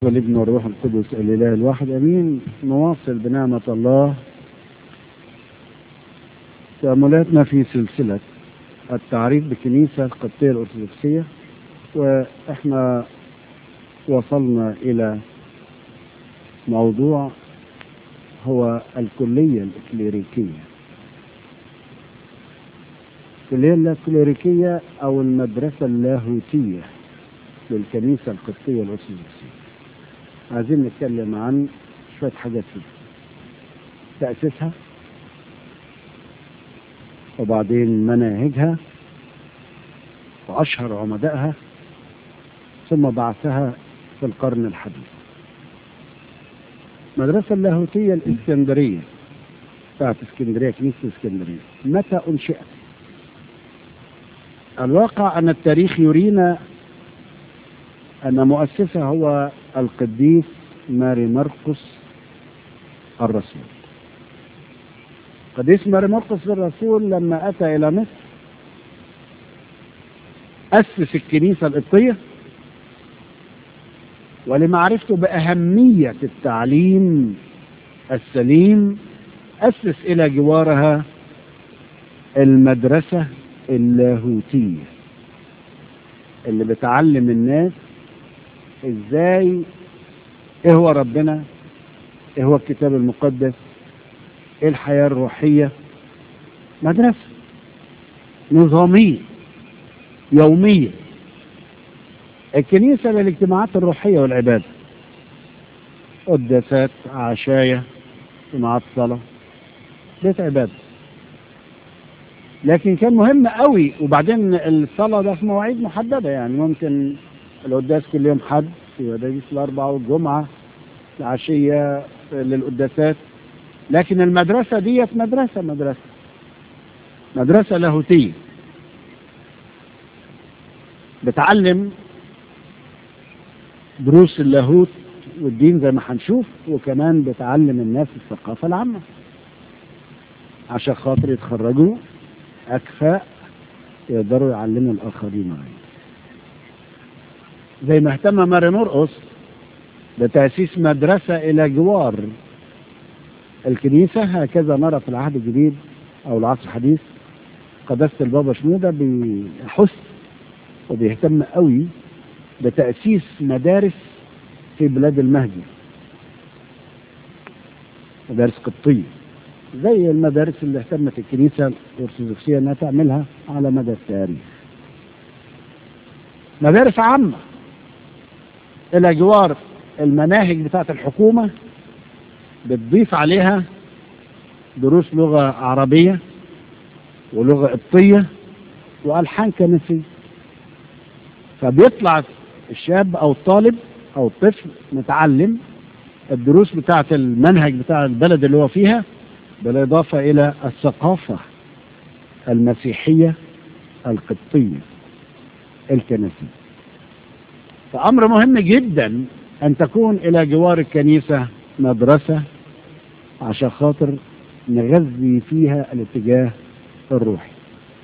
والابن والروح القدس الإله الواحد أمين نواصل بنعمة الله تأملاتنا في سلسلة التعريف بالكنيسة القبطية الأرثوذكسية وإحنا وصلنا إلى موضوع هو الكلية الإكليريكية الكلية الإكليريكية أو المدرسة اللاهوتية للكنيسة القبطية الأرثوذكسية عايزين نتكلم عن شوية حاجات فيها تأسيسها وبعدين مناهجها وأشهر عمدائها ثم بعثها في القرن الحديث المدرسة اللاهوتية الإسكندرية بتاعت اسكندرية كنيسة اسكندرية متى أنشئت؟ الواقع أن التاريخ يرينا أن مؤسسها هو القديس ماري مرقس الرسول قديس ماري مرقس الرسول لما أتى إلى مصر أسس الكنيسة القبطية ولمعرفته بأهمية التعليم السليم أسس إلى جوارها المدرسة اللاهوتية اللي بتعلم الناس ازاي ايه هو ربنا ايه هو الكتاب المقدس ايه الحياة الروحية مدرسة نظامية يومية الكنيسة للاجتماعات الروحية والعبادة قداسات عشاية جماعات صلاة بيت عبادة لكن كان مهم قوي وبعدين الصلاة ده في مواعيد محددة يعني ممكن القداس كل يوم حد في قداس الأربعة والجمعة العشية للقداسات لكن المدرسة ديت مدرسة مدرسة مدرسة لاهوتية بتعلم دروس اللاهوت والدين زي ما هنشوف وكمان بتعلم الناس الثقافة العامة عشان خاطر يتخرجوا أكفاء يقدروا يعلموا الآخرين عليه زي ما اهتم ماري مرقس بتأسيس مدرسة إلى جوار الكنيسة هكذا نرى في العهد الجديد أو العصر الحديث قداسة البابا شنودة بيحث وبيهتم قوي بتأسيس مدارس في بلاد المهدي مدارس قبطية زي المدارس اللي اهتمت الكنيسة الأرثوذكسية إنها تعملها على مدى التاريخ مدارس عامة إلى جوار المناهج بتاعت الحكومة بتضيف عليها دروس لغة عربية ولغة قبطية وألحان كنسية فبيطلع الشاب أو الطالب أو الطفل متعلم الدروس بتاعت المنهج بتاع البلد اللي هو فيها بالإضافة إلى الثقافة المسيحية القبطية الكنسية فأمر مهم جدا أن تكون إلى جوار الكنيسة مدرسة عشان خاطر نغذي فيها الاتجاه الروحي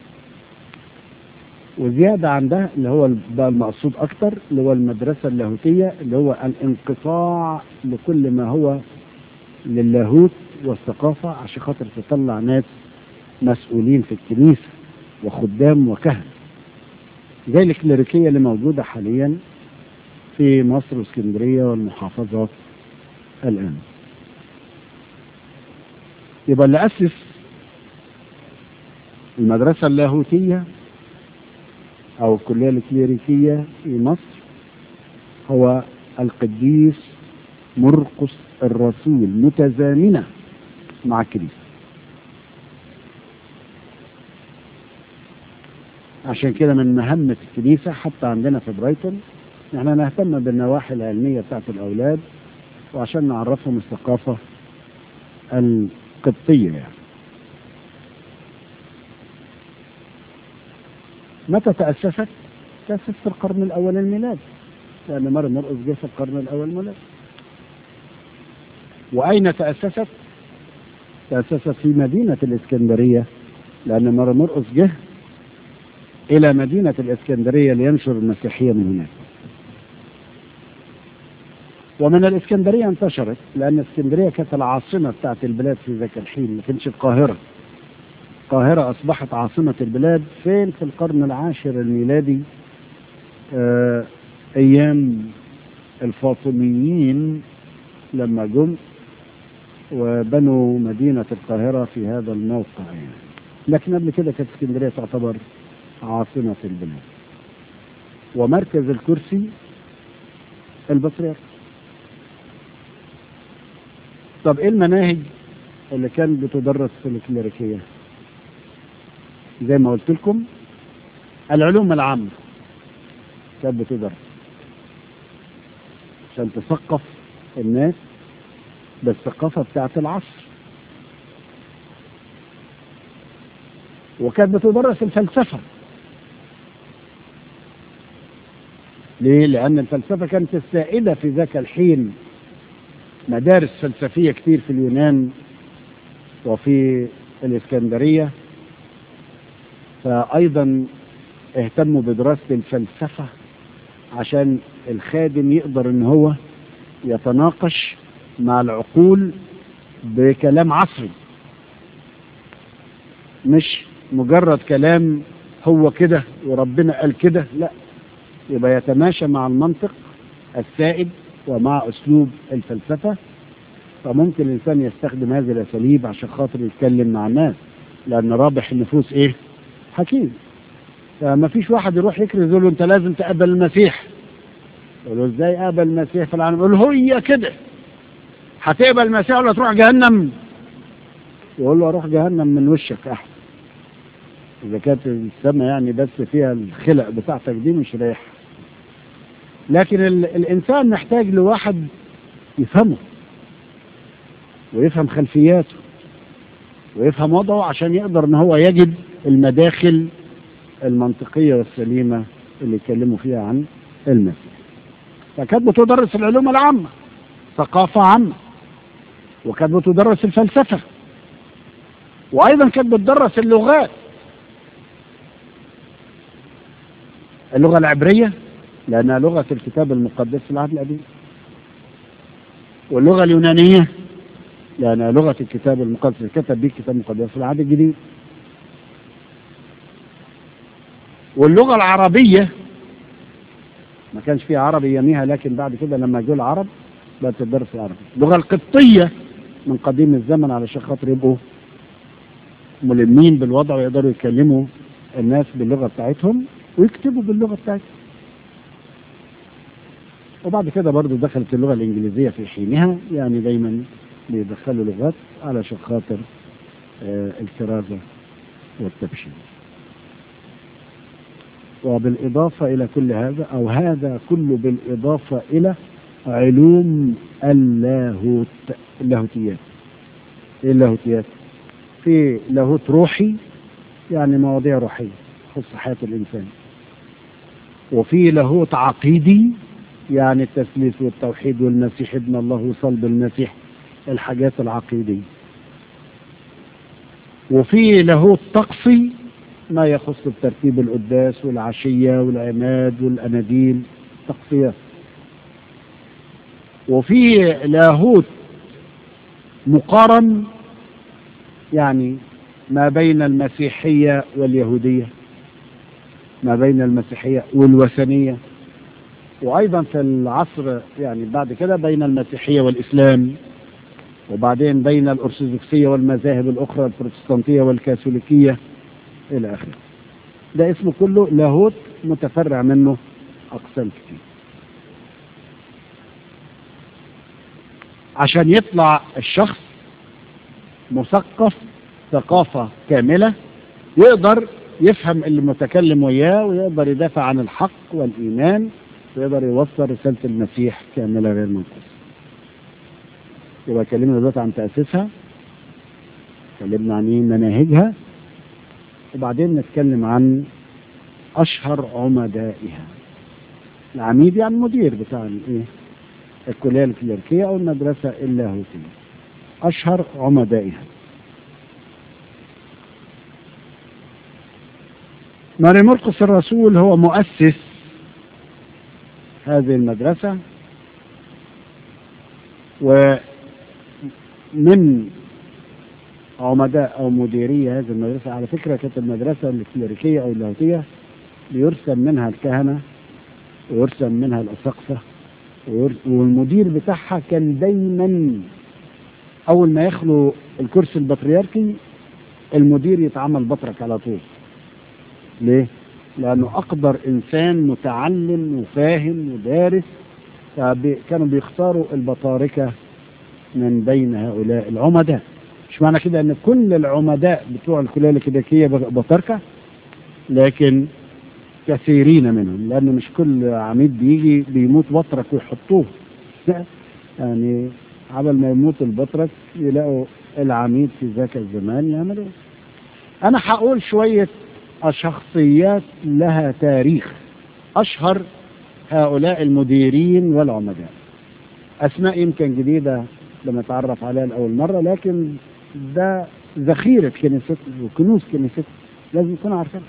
وزيادة عن ده اللي هو بقى المقصود أكتر اللي هو المدرسة اللاهوتية اللي هو الانقطاع لكل ما هو للاهوت والثقافة عشان خاطر تطلع ناس مسؤولين في الكنيسة وخدام وكهنة زي الكليريكية اللي موجودة حاليا في مصر واسكندرية والمحافظات الآن يبقى اللي أسس المدرسة اللاهوتية أو الكلية الكليريكية في مصر هو القديس مرقس الرسول متزامنة مع الكنيسة عشان كده من مهمة الكنيسة حتى عندنا في برايتون احنا نهتم بالنواحي العلمية بتاعت الأولاد وعشان نعرفهم الثقافة القبطية يعني متى تأسست؟ تأسست في القرن الأول الميلادي لأن مريم مرقس جه في القرن الأول الميلادي وأين تأسست؟ تأسست في مدينة الإسكندرية لأن مريم مرقس جه إلى مدينة الإسكندرية لينشر المسيحية من هناك ومن الإسكندرية انتشرت لأن اسكندرية كانت العاصمة بتاعت البلاد في ذاك الحين ما كانتش القاهرة القاهرة أصبحت عاصمة البلاد فين في القرن العاشر الميلادي آه أيام الفاطميين لما جم وبنوا مدينة القاهرة في هذا الموقع يعني. لكن قبل كده كانت اسكندرية تعتبر عاصمة البلاد ومركز الكرسي البطريرك طب ايه المناهج اللي كانت بتدرس في الكليريكية زي ما قلت لكم العلوم العامة كانت بتدرس عشان تثقف الناس بالثقافة بتاعت العصر وكانت بتدرس الفلسفة ليه؟ لأن الفلسفة كانت السائدة في ذاك الحين مدارس فلسفية كتير في اليونان وفي الإسكندرية فأيضا اهتموا بدراسة الفلسفة عشان الخادم يقدر ان هو يتناقش مع العقول بكلام عصري مش مجرد كلام هو كده وربنا قال كده لا يبقى يتماشى مع المنطق السائد ومع اسلوب الفلسفه فممكن الانسان يستخدم هذه الاساليب عشان خاطر يتكلم مع الناس لان رابح النفوس ايه؟ حكيم فما فيش واحد يروح يكرز يقول له انت لازم تقبل المسيح يقول له ازاي اقبل المسيح في العالم يقول له هي كده هتقبل المسيح ولا تروح جهنم يقول له اروح جهنم من وشك احسن اذا كانت السماء يعني بس فيها الخلق بتاعتك دي مش رايح لكن ال الانسان محتاج لواحد يفهمه ويفهم خلفياته ويفهم وضعه عشان يقدر ان هو يجد المداخل المنطقية والسليمة اللي يتكلموا فيها عن المسيح فكانت بتدرس العلوم العامة ثقافة عامة وكانت بتدرس الفلسفة وأيضا كانت بتدرس اللغات اللغة العبرية لأنها لغة الكتاب المقدس في العهد القديم واللغة اليونانية لأنها لغة الكتاب المقدس اللي كتب به الكتاب المقدس في العهد الجديد واللغة العربية ما كانش فيها عربي يميها لكن بعد كده لما جه العرب بقت تدرس العربي اللغة القبطية من قديم الزمن علشان خاطر يبقوا ملمين بالوضع ويقدروا يكلموا الناس باللغة بتاعتهم ويكتبوا باللغة بتاعتهم وبعد كده برضو دخلت اللغة الإنجليزية في حينها يعني دايما بيدخلوا لغات علشان خاطر آه الكرازة والتبشير وبالإضافة إلى كل هذا أو هذا كله بالإضافة إلى علوم اللاهوت اللاهوتيات إيه اللاهوتيات؟ في لاهوت روحي يعني مواضيع روحية تخص حياة الإنسان وفي لاهوت عقيدي يعني التثليث والتوحيد والمسيح ابن الله وصلب المسيح الحاجات العقيدية وفي لاهوت طقسي ما يخص بترتيب القداس والعشية والعماد والأناديل تقصيات وفي لاهوت مقارن يعني ما بين المسيحية واليهودية ما بين المسيحية والوثنية وأيضا في العصر يعني بعد كده بين المسيحية والإسلام وبعدين بين الأرثوذكسية والمذاهب الأخرى البروتستانتية والكاثوليكية إلى آخره ده اسمه كله لاهوت متفرع منه أقسام كتير عشان يطلع الشخص مثقف ثقافة كاملة يقدر يفهم اللي متكلم وياه ويقدر يدافع عن الحق والإيمان ويقدر يوصل رسالة المسيح كاملة غير منقصة يبقى كلمنا دلوقتي عن تأسيسها اتكلمنا عن ايه مناهجها وبعدين نتكلم عن أشهر عمدائها العميد يعني المدير بتاع الايه الكلية الكليركية أو المدرسة اللاهوتية أشهر عمدائها ماري مرقس الرسول هو مؤسس هذه المدرسة ومن عمداء أو مديري هذه المدرسة على فكرة كانت المدرسة الكليريكية أو اللاهوتية بيرسم منها الكهنة ويرسم منها الأساقفة والمدير بتاعها كان دايما أول ما يخلو الكرسي البطريركي المدير يتعمل بطرك على طول ليه؟ لأنه أقدر إنسان متعلم وفاهم ودارس كانوا بيختاروا البطاركة من بين هؤلاء العمداء مش معنى كده ان كل العمداء بتوع الكليه الكليريكيه بطاركه لكن كثيرين منهم لان مش كل عميد بيجي بيموت بطرك ويحطوه يعني قبل ما يموت البطرك يلاقوا العميد في ذاك الزمان يعملوا انا هقول شويه شخصيات لها تاريخ اشهر هؤلاء المديرين والعمداء اسماء يمكن جديده لما اتعرف عليها لاول مره لكن ده ذخيره كنيستنا وكنوز كنيستنا لازم يكون عارفين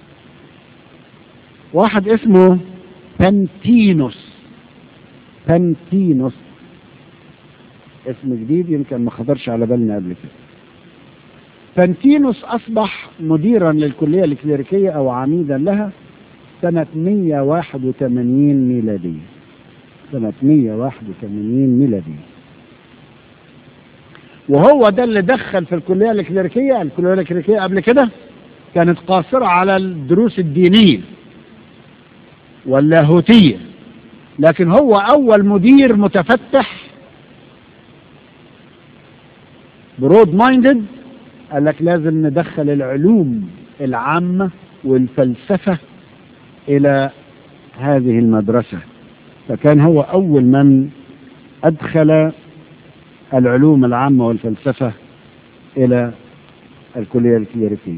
واحد اسمه بنتينوس بنتينوس اسم جديد يمكن ما خطرش على بالنا قبل كده بنتينوس اصبح مديرا للكليه الكليريكيه او عميدا لها سنه 181 ميلاديه سنه 181 ميلاديه وهو ده اللي دخل في الكليه الكليريكيه الكليه الكليريكيه قبل كده كانت قاصره على الدروس الدينيه واللاهوتيه لكن هو اول مدير متفتح برود مايندد قال لك لازم ندخل العلوم العامة والفلسفة إلى هذه المدرسة فكان هو أول من أدخل العلوم العامة والفلسفة إلى الكلية الكليريكية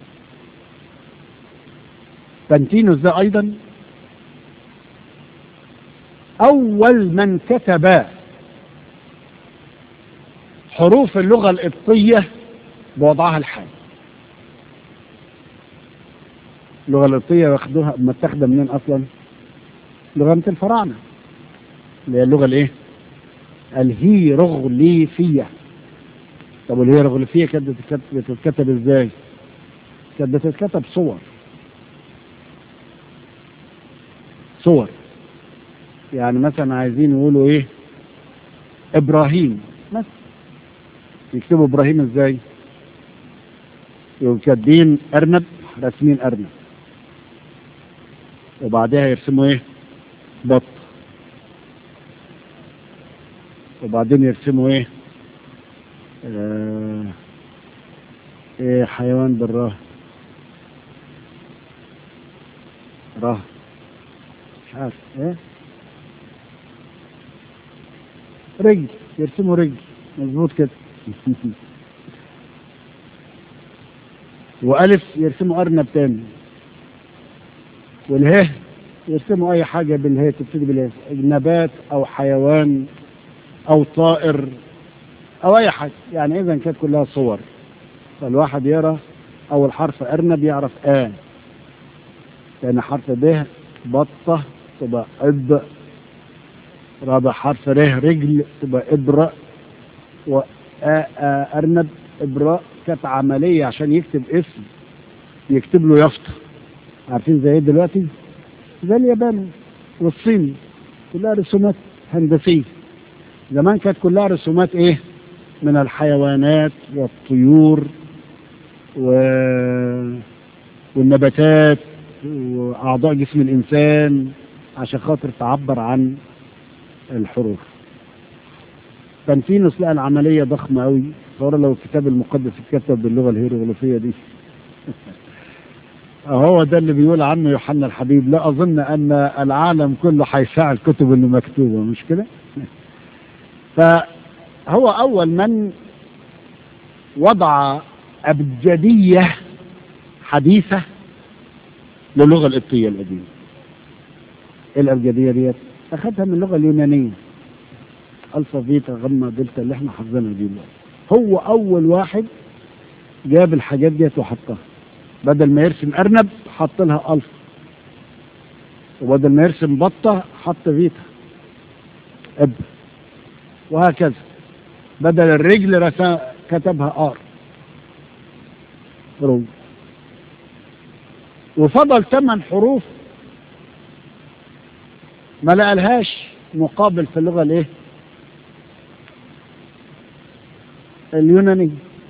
بنتينوس ده أيضا أول من كتب حروف اللغة القبطية بوضعها الحالي اللغة القبطية واخدوها متاخدة منين أصلا؟ لغة الفراعنة اللي هي اللغة الإيه؟ الهيروغليفية طب والهيروغليفية كانت بتتكتب إزاي؟ كانت بتتكتب صور صور يعني مثلا عايزين يقولوا إيه؟ إبراهيم مثلا يكتبوا ابراهيم ازاي يبقوا كاتبين ارنب راسمين ارنب وبعدها يرسموا ايه بط وبعدين يرسموا ايه آه ايه حيوان بالراه راه مش عارف ايه رجل يرسموا رجل مظبوط كده وألف يرسموا أرنب تاني والهاء يرسموا أي حاجة بالهاء تبتدي بالهاء نبات أو حيوان أو طائر أو أي حاجة يعني إذا كانت كلها صور فالواحد يرى أول حرف أرنب يعرف آ ثاني حرف ب بطة تبقى إب رابع حرف ر رجل تبقى إبرة و أرنب إبراء كانت عملية عشان يكتب اسم يكتب له يافطة عارفين زي ايه دلوقتي؟ زي اليابان والصين كلها رسومات هندسية زمان كانت كلها رسومات ايه؟ من الحيوانات والطيور و... والنباتات وأعضاء جسم الإنسان عشان خاطر تعبر عن الحروف بنتينوس لقى العملية ضخمة أوي صار لو الكتاب المقدس اتكتب باللغة الهيروغليفية دي هو ده اللي بيقول عنه يوحنا الحبيب لا أظن أن العالم كله هيساع الكتب اللي مكتوبة مش كده فهو أول من وضع أبجدية حديثة للغة القبطية القديمة ايه الأبجدية ديت؟ أخذها من اللغة اليونانية الفا بيتا غما دلتا اللي احنا حافظينها دي دلوقتي هو اول واحد جاب الحاجات ديت وحطها بدل ما يرسم ارنب حط لها الفا وبدل ما يرسم بطه حط فيتا اب وهكذا بدل الرجل رسم كتبها ار رو وفضل ثمان حروف ما لقالهاش مقابل في اللغة الايه اليونانية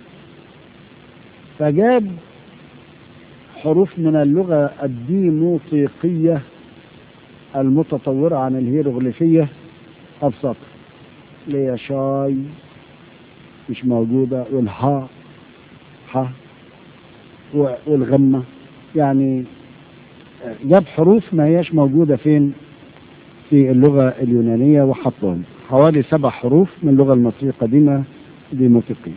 فجاب حروف من اللغة الديموطيقية المتطورة عن الهيروغليفية أبسط ليا شاي مش موجودة والها ها والغمة يعني جاب حروف ما هياش موجودة فين في اللغة اليونانية وحطهم حوالي سبع حروف من اللغة المصرية القديمة ديموطيقية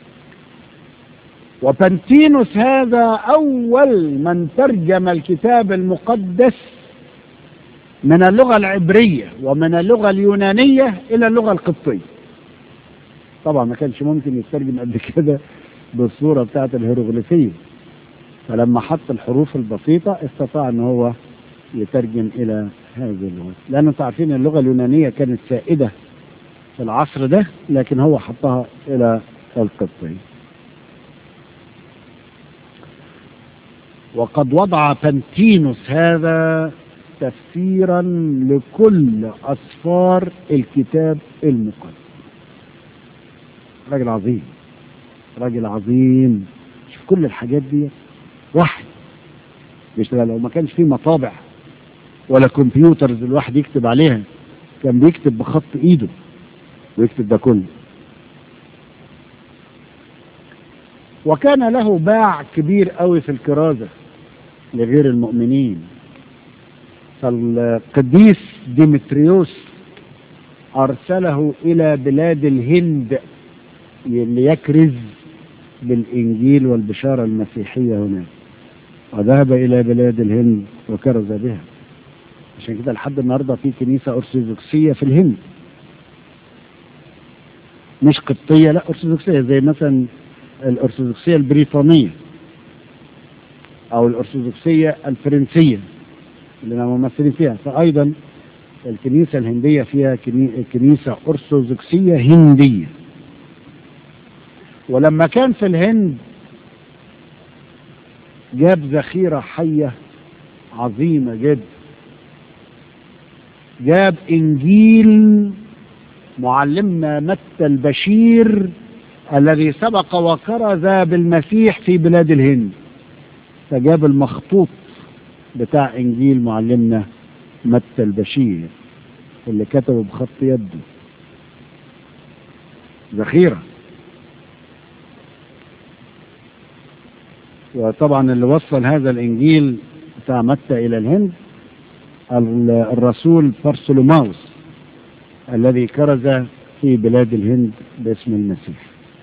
وبنتينوس هذا أول من ترجم الكتاب المقدس من اللغة العبرية ومن اللغة اليونانية إلى اللغة القبطية طبعا ما كانش ممكن يترجم قبل كده بالصورة بتاعت الهيروغليفية فلما حط الحروف البسيطة استطاع ان هو يترجم الى هذه اللغة لان انتوا عارفين اللغة اليونانية كانت سائدة في العصر ده لكن هو حطها الى القبطية وقد وضع بنتينوس هذا تفسيرا لكل أسفار الكتاب المقدس راجل عظيم راجل عظيم شوف كل الحاجات دي وحي مش لو ما كانش فيه مطابع ولا كمبيوترز الواحد يكتب عليها كان بيكتب بخط ايده ويكتب ده كله وكان له باع كبير قوي في الكرازة لغير المؤمنين فالقديس ديمتريوس أرسله إلى بلاد الهند ليكرز بالإنجيل والبشارة المسيحية هناك وذهب إلى بلاد الهند وكرز بها عشان كده لحد النهاردة في كنيسة أرثوذكسية في الهند مش قبطية لا أرثوذكسية زي مثلا الأرثوذكسية البريطانية أو الأرثوذكسية الفرنسية اللي أنا ممثلين فيها فأيضا الكنيسة الهندية فيها كنيسة أرثوذكسية هندية ولما كان في الهند جاب ذخيرة حية عظيمة جدا جاب إنجيل معلمنا متى البشير الذي سبق وكرز بالمسيح في بلاد الهند فجاب المخطوط بتاع إنجيل معلمنا متى البشير اللي كتبه بخط يده ذخيره وطبعا اللي وصل هذا الانجيل بتاع متى الى الهند الرسول بارسلوماوس الذي كرز في بلاد الهند باسم المسيح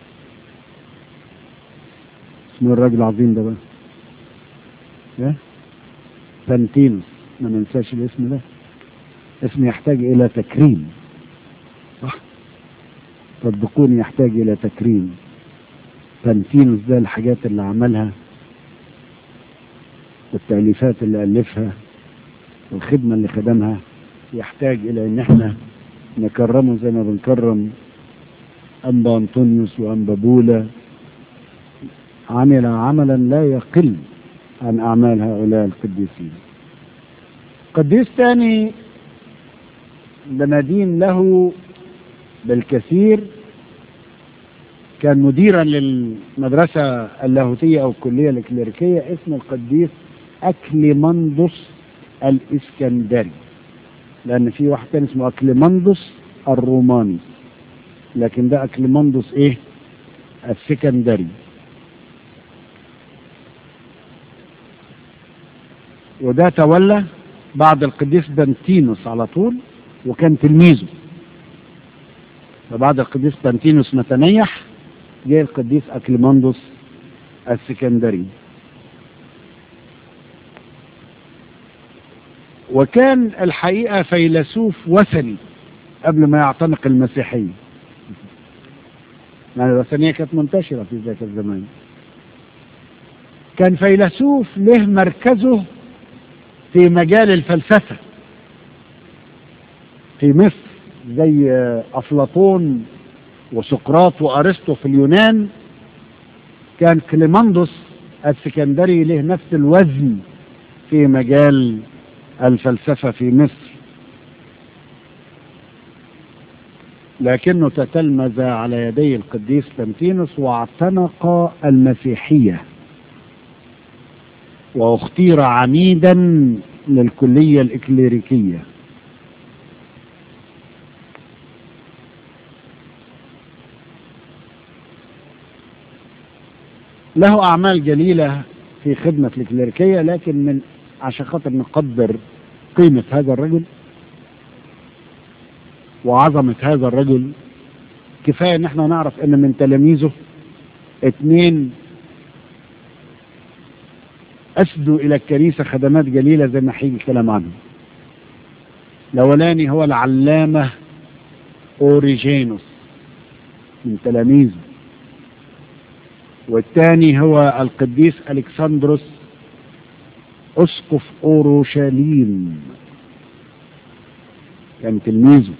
اسمه الراجل العظيم ده بقى ده بنتينوس ما ننساش الاسم ده اسم يحتاج الى تكريم صح صدقوني يحتاج الى تكريم بنتينوس ده الحاجات اللي عملها والتأليفات اللي ألفها والخدمة اللي خدمها يحتاج إلى إن إحنا نكرمه زي ما بنكرم أنبا أنطونيوس وأنبا بولا عمل عملا لا يقل عن أعمال هؤلاء القديسين قديس ثاني بندين له بالكثير كان مديرا للمدرسة اللاهوتية أو الكلية الكليريكية اسمه القديس أكليمندس الإسكندري لأن في واحد تاني اسمه أكليمندس الروماني لكن ده أكليمندس إيه؟ السكندري وده تولى بعد القديس بنتينوس على طول وكان تلميذه فبعد القديس بنتينوس ما تنيح جاء القديس أكليمندس السكندري وكان الحقيقة فيلسوف وثني قبل ما يعتنق المسيحية يعني الوثنية كانت منتشرة في ذاك الزمان كان فيلسوف له مركزه في مجال الفلسفة في مصر زي أفلاطون وسقراط وأرسطو في اليونان كان كليماندوس السكندري له نفس الوزن في مجال الفلسفة في مصر لكنه تتلمذ على يدي القديس تمتينوس واعتنق المسيحية واختير عميدا للكلية الإكليريكية له أعمال جليلة في خدمة الكليريكية لكن من عشان خاطر نقدر قيمة هذا الرجل وعظمة هذا الرجل كفاية ان احنا نعرف ان من تلاميذه اتنين اسدوا الى الكنيسة خدمات جليلة زي ما هيجي الكلام عنهم الاولاني هو العلامة اوريجينوس من تلاميذه والثاني هو القديس الكسندروس اسقف اورشليم كان تلميذه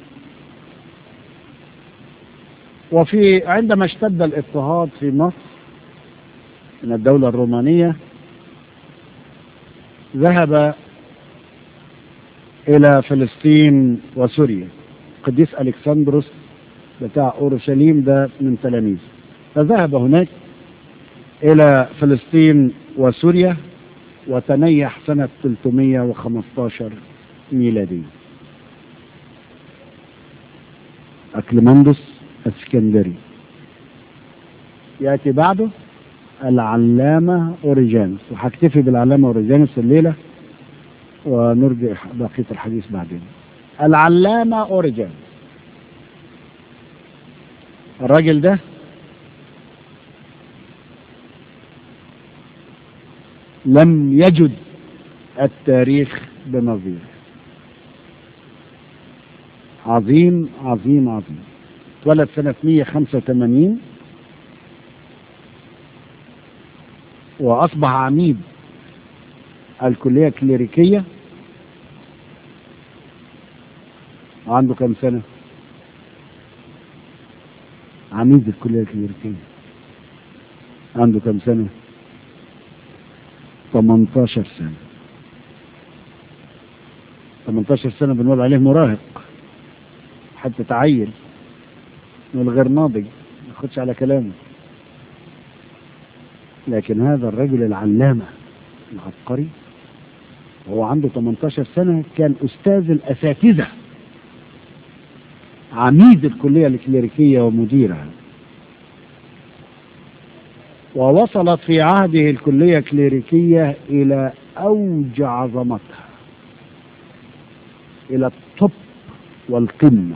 وفي عندما اشتد الاضطهاد في مصر من الدولة الرومانية ذهب إلى فلسطين وسوريا القديس ألكسندروس بتاع أورشليم ده من تلاميذه فذهب هناك إلى فلسطين وسوريا وتنيح سنة 315 ميلادية أكليماندوس السكندري يأتي بعده العلامة أوريجانوس وهكتفي بالعلامة أوريجانوس الليلة ونرجع بقية الحديث بعدين العلامة أوريجانوس الراجل ده لم يجد التاريخ بنظيره عظيم عظيم عظيم اتولد سنة 185 وأصبح عميد الكلية الكليريكية عنده كم سنة؟ عميد الكلية الكليريكية عنده كم سنة؟ 18 سنة 18 سنة بنقول عليه مراهق حتى تعيل من غير ناضج ما ياخدش على كلامه لكن هذا الرجل العلامة العبقري وهو عنده 18 سنة كان أستاذ الأساتذة عميد الكلية الكليريكية ومديرها ووصلت في عهده الكلية الكليريكية إلى أوج عظمتها إلى الطب والقمة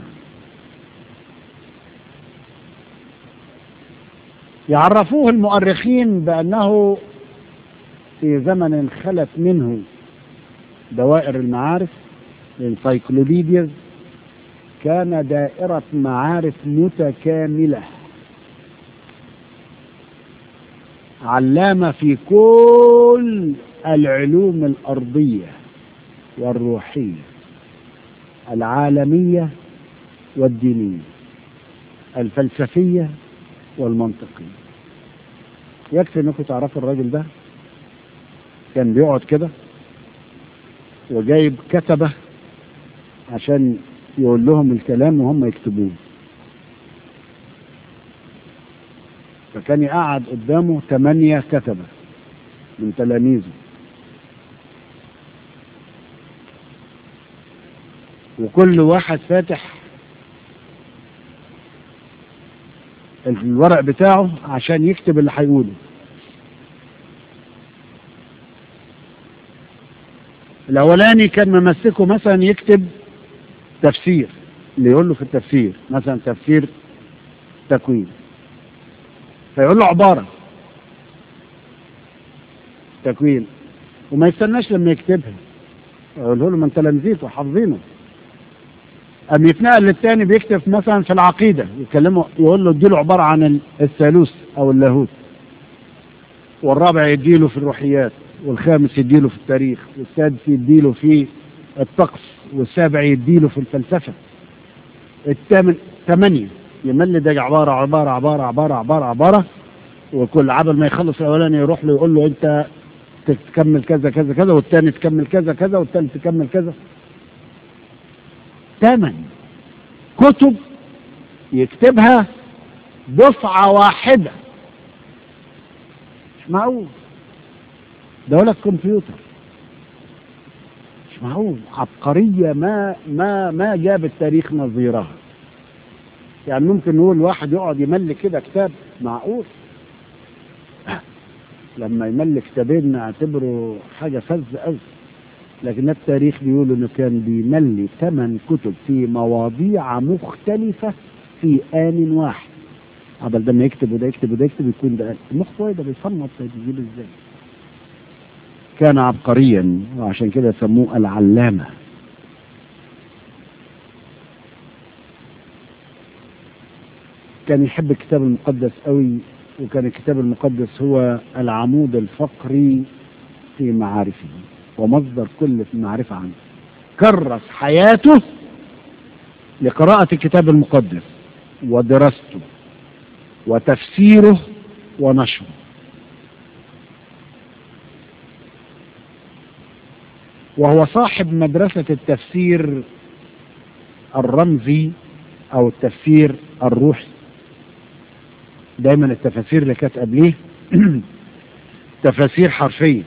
يعرفوه المؤرخين بأنه في زمن خلت منه دوائر المعارف الانسايكلوبيدياز كان دائرة معارف متكاملة علامة في كل العلوم الأرضية والروحية العالمية والدينية الفلسفية والمنطقية يكفي انكم تعرفوا الراجل ده كان بيقعد كده وجايب كتبة عشان يقول لهم الكلام وهم يكتبوه فكان يقعد قدامه ثمانية كتبة من تلاميذه وكل واحد فاتح الورق بتاعه عشان يكتب اللي هيقوله الاولاني كان ممسكه مثلا يكتب تفسير اللي يقول له في التفسير مثلا تفسير تكوين فيقول له عبارة تكوين وما يستناش لما يكتبها يقول له ما انت لمزيته حافظينه أم يتنقل للتاني بيكتب مثلا في العقيدة يكلمه يقول له اديله عبارة عن الثالوث أو اللاهوت والرابع يديله في الروحيات والخامس يديله في التاريخ والسادس يديله في الطقس والسابع يديله في الفلسفة الثامن ثمانية يملي ده عبارة عبارة عبارة عبارة عبارة عبارة وكل عبل ما يخلص الأولاني يروح له يقول له أنت تكمل كذا كذا كذا والثاني تكمل كذا كذا والثالث تكمل كذا ثمن كتب يكتبها دفعة واحدة مش معقول ده ولا الكمبيوتر مش معقول عبقرية ما ما ما جاب التاريخ نظيرها يعني ممكن نقول واحد يقعد يملي كده كتاب معقول لما يملي كتابين نعتبره حاجة فذ قوي لكن التاريخ بيقول انه كان بيملي ثمان كتب في مواضيع مختلفة في آن واحد قبل ده ما يكتب وده يكتب وده يكتب يكون ده المخ ده بيصنف بيجيب ازاي كان عبقريا وعشان كده سموه العلامة كان يحب الكتاب المقدس قوي وكان الكتاب المقدس هو العمود الفقري في معارفه ومصدر كل المعرفة عنه كرس حياته لقراءة الكتاب المقدس ودراسته وتفسيره ونشره وهو صاحب مدرسة التفسير الرمزي أو التفسير الروحي دايما التفاسير اللي كانت قبليه تفاسير حرفية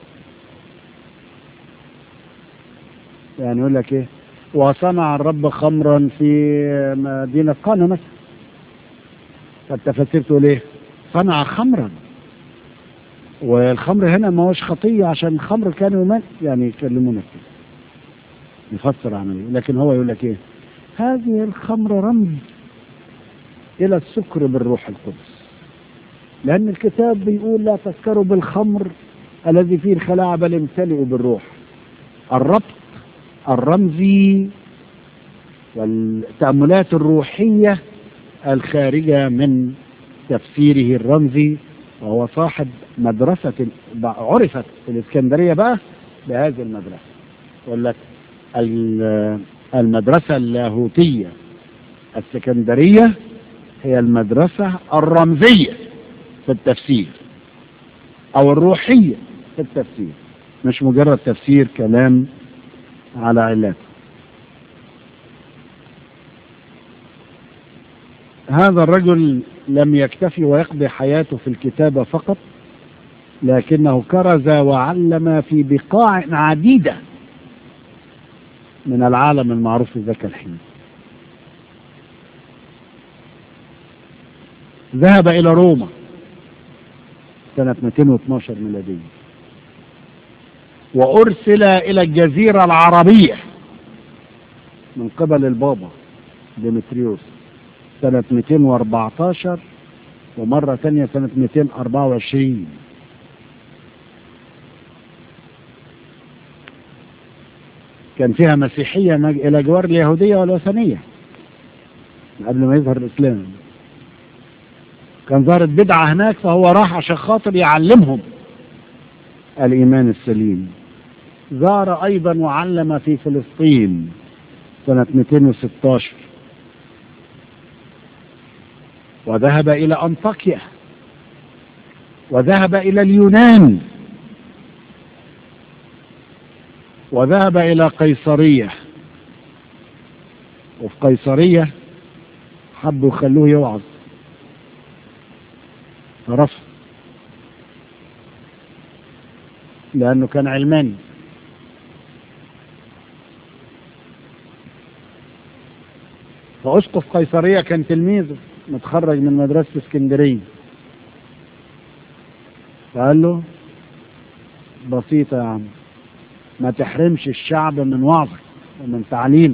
يعني يقول لك ايه وصنع الرب خمرا في مدينة قانا مثلا فالتفاسير تقول ايه صنع خمرا والخمر هنا ما هوش خطية عشان الخمر كان يمات يعني يكلمونا كده يفسر عمليه لكن هو يقول لك ايه هذه الخمر رمز الى السكر بالروح القدس لان الكتاب بيقول لا تسكروا بالخمر الذي فيه الخلاعة بل امتلئوا بالروح الربط الرمزي والتأملات الروحية الخارجة من تفسيره الرمزي وهو صاحب مدرسة عرفت في الإسكندرية بقى بهذه المدرسة يقول لك المدرسة اللاهوتية السكندرية هي المدرسة الرمزية في التفسير أو الروحية في التفسير مش مجرد تفسير كلام على علاته هذا الرجل لم يكتفي ويقضي حياته في الكتابة فقط لكنه كرز وعلم في بقاع عديدة من العالم المعروف في ذاك الحين ذهب إلى روما سنة 212 ميلادية وأرسل إلى الجزيرة العربية من قبل البابا ديمتريوس سنة 214 ومرة ثانية سنة 224 كان فيها مسيحية إلى جوار اليهودية والوثنية قبل ما يظهر الإسلام كان ظهرت بدعة هناك فهو راح عشان خاطر يعلمهم الإيمان السليم زار أيضا وعلم في فلسطين سنة 216 وذهب إلى أنطاكيا وذهب إلى اليونان وذهب إلى قيصرية وفي قيصرية حبوا يخلوه يوعظ فرفض لأنه كان علماني فأسقف قيصرية كان تلميذه متخرج من مدرسة اسكندرية فقال له بسيطة يا عم ما تحرمش الشعب من وعظك ومن تعليمك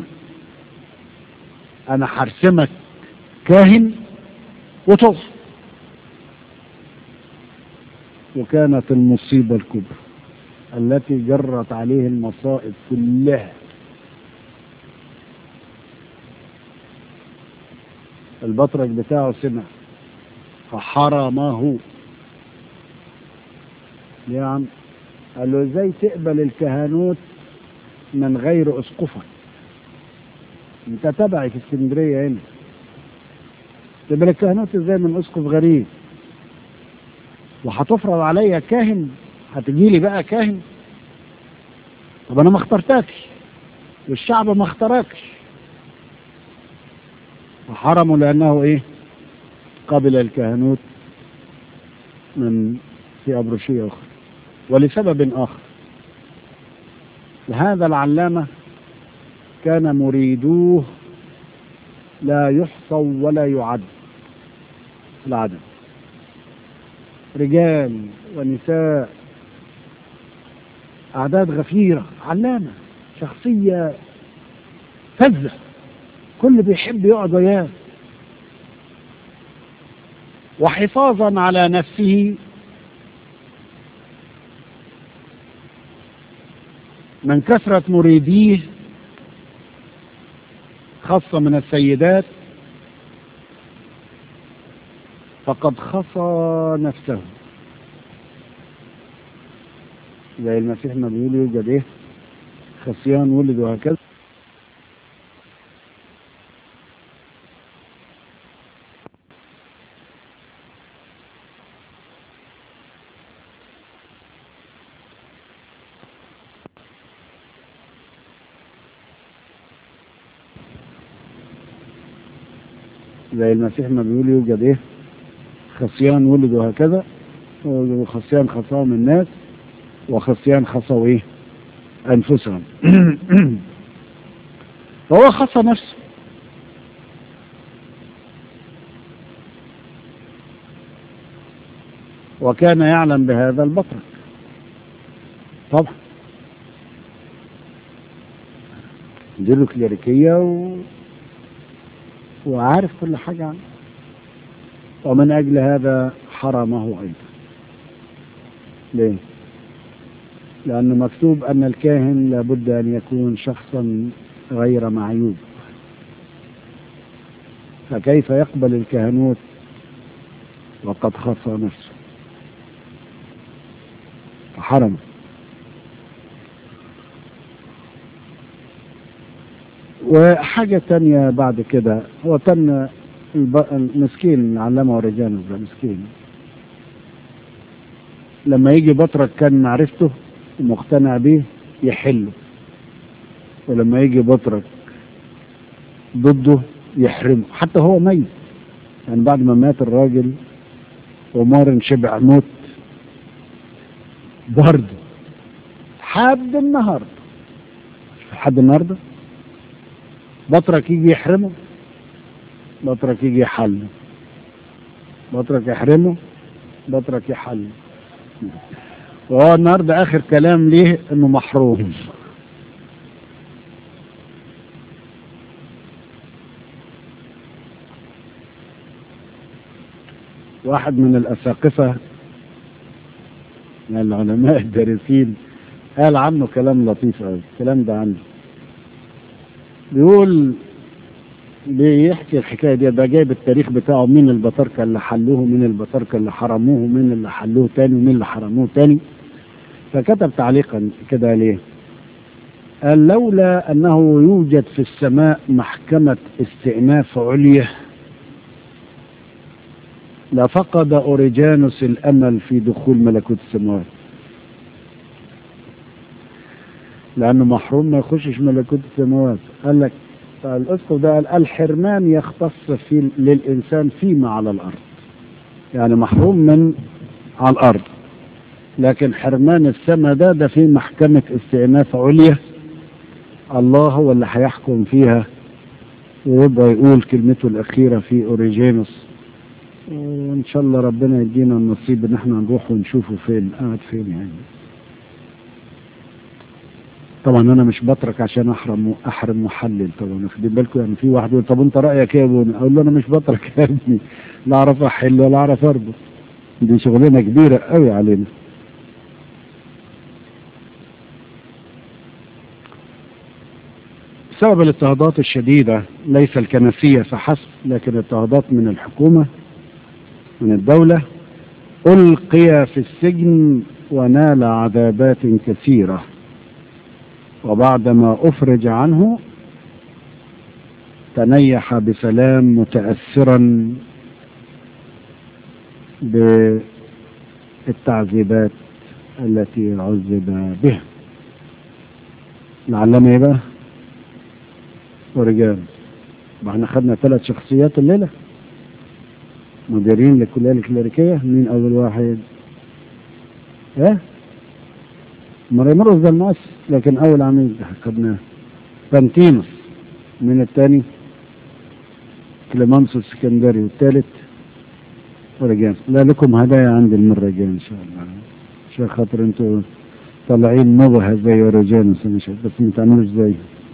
أنا حرسمك كاهن وطف وكانت المصيبة الكبرى التي جرت عليه المصائب كلها البطرك بتاعه سمع فحرمه يا عم قال له ازاي تقبل الكهنوت من غير اسقفك انت تبعي في اسكندريه هنا تبقى الكهنوت ازاي من اسقف غريب وهتفرض عليا كاهن هتجي لي بقى كاهن طب انا ما اخترتكش والشعب ما اختاركش وحرموا لانه ايه قبل الكهنوت من في ابروشيه اخرى ولسبب اخر هذا العلامه كان مريدوه لا يحصى ولا يعد العدد رجال ونساء أعداد غفيرة علامة شخصية فزة كل بيحب يقعد وياه وحفاظا على نفسه من كثرة مريديه خاصة من السيدات فقد خصى نفسه زي المسيح ما بيقول يوجد ايه خصيان ولد وهكذا زي المسيح ما بيقول يوجد ايه خصيان ولد وهكذا وخصيان خصاهم الناس وخصيان خصوا ايه انفسهم فهو خص نفسه وكان يعلم بهذا البطرك طبعا له كليريكية و... وعارف كل حاجة عنه ومن أجل هذا حرمه أيضا ليه؟ لأنه مكتوب أن الكاهن لابد أن يكون شخصا غير معيوب فكيف يقبل الكهنوت وقد خصى نفسه فحرم وحاجة تانية بعد كده هو كان المسكين علمه رجانس ده مسكين لما يجي بطرك كان معرفته ومقتنع بيه يحله ولما يجي بطرك ضده يحرمه حتى هو ميت يعني بعد ما مات الراجل ومارن شبع موت برضه لحد النهارده لحد النهارده بطرك يجي يحرمه بطرك يجي يحله بطرك يحرمه بطرك يحله وهو النهارده اخر كلام ليه انه محروم واحد من الاساقفه من العلماء الدارسين قال عنه كلام لطيف قوي الكلام ده عنده بيقول بيحكي الحكايه دي ده جايب التاريخ بتاعه مين البطاركه اللي حلوه مين البطاركه اللي حرموه مين اللي حلوه تاني ومين اللي حرموه تاني فكتب تعليقا كده ليه قال لولا انه يوجد في السماء محكمه استئناف عليه لفقد اوريجانوس الامل في دخول ملكوت السماوات لانه محروم ما يخشش ملكوت السماوات قال لك الاسقف ده قال الحرمان يختص في للانسان فيما على الارض يعني محروم من على الارض لكن حرمان السماء ده ده في محكمة استئناف عليا الله هو اللي هيحكم فيها ويبقى يقول كلمته الأخيرة في أوريجينوس وإن شاء الله ربنا يدينا النصيب إن احنا نروح ونشوفه فين قاعد فين يعني طبعا انا مش بترك عشان احرم احرم محلل طبعا واخدين بالكم يعني في واحد يقول طب انت رايك ايه يا ابونا اقول له انا مش بترك يا ابني لا اعرف احل ولا اعرف اربط دي شغلانه كبيره قوي علينا بسبب الاضطهادات الشديدة ليس الكنسية فحسب لكن الاضطهادات من الحكومة من الدولة ألقي في السجن ونال عذابات كثيرة وبعدما أفرج عنه تنيح بسلام متأثرا بالتعذيبات التي عذب بها العلامة ايه بقى ورجال واحنا خدنا ثلاث شخصيات الليلة مديرين للكلية الكليريكية مين أول واحد؟ ايه؟ مريمروس ده المؤسس لكن أول عميد خدناه بانتينوس من الثاني كليمانسوس السكندري والثالث ورجال لا لكم هدايا عندي من رجال إن شاء الله عشان خاطر انتوا طالعين نبهة زي ورجانوس مش بس ما تعملوش زي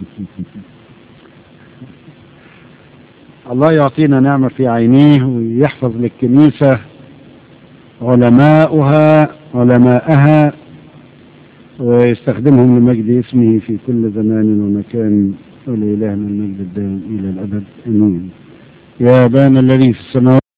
الله يعطينا نعمة في عينيه ويحفظ للكنيسة علماؤها علماءها ويستخدمهم لمجد اسمه في كل زمان ومكان ولإلهنا المجد الدائم إلى الأبد آمين يا أبانا الذي في السماوات